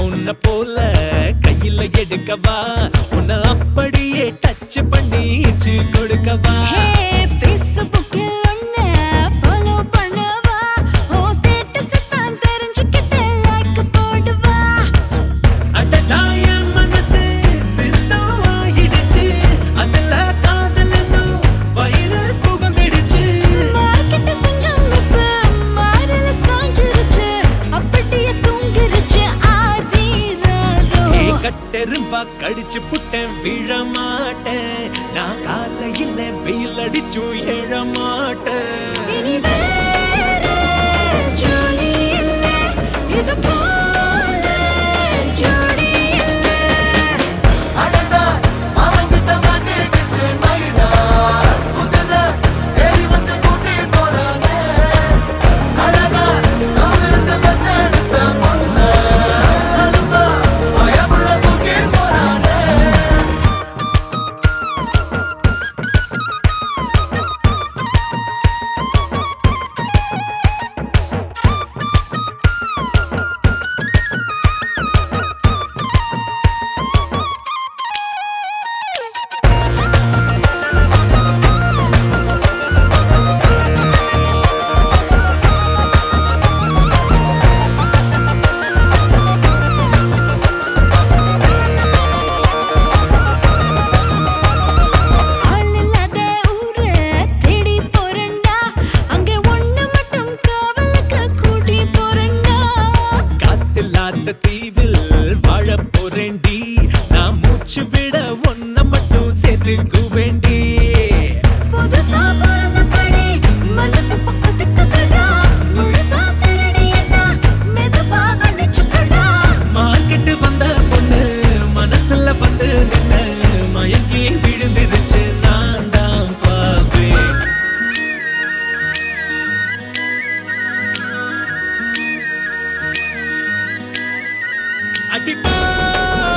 உன்னை போல கையில எடுக்கவா உன்னை அப்படியே டச் பண்ணி ஈச்சு கொடுக்கவா ஹே ஃபேஸ்புக்கில் உன்னை ஃபாலோ பண்ணவா உன் ஸ்டேட்டஸ் தான் தெரிஞ்சுக்கிட்டு லைக் போடுவா அடடா என் மனசு system ஆயிடுச்சு. அதுல காதல் என்னும் virus புகுந்துடுச்சு. மார்க்கெட் சிங்கம் இப்ப மாறல சாஞ்சிருச்சு அப்படியே தூங்கிருச்சு ஆதீரோ ஏ கட்டெரும்பா கடிச்சு புட்டேன் விழ மாட்டேன் நான் காலையில வெயில் அடிச்சும் எழ மாட்டேன் இனி வேற ஜோடி இல்ல இது போல ஜோடி இல்ல அடடா அவங்கிட்ட மாட்டிக்கிச்சு மைனா குதிர ஏறி வந்து கூட்டி போறாங்க அழகா நாம் இருந்து பெத்தெடுத்த பொண்ணு அலும்பா பயமுள்ள தூக்கி போறாங்க ஆள் இல்லாத ஊரை தேடி போறேன்டா அங்க ஒண்ணு மட்டும் காவலுக்கு கூட்டி போறேன்டா காத்தில்லாத தீவில் வாழ போறேண்டி நான் மூச்சு விட ஒன்ன மட்டும் சேர்த்துக்கு வேண்டி புதுசா பிறந்தபடி மனசு பக்கத்துக்கு கடா முழுசா திருடி என்ன மெதுவா அணைச்சுக்கடா மார்க்கெட்டு வந்த பொண்ணு மனசுல வந்து நின்ன மயங்கி விழுந்துருச்சு நான் தான் பாவேன் அடிப்பா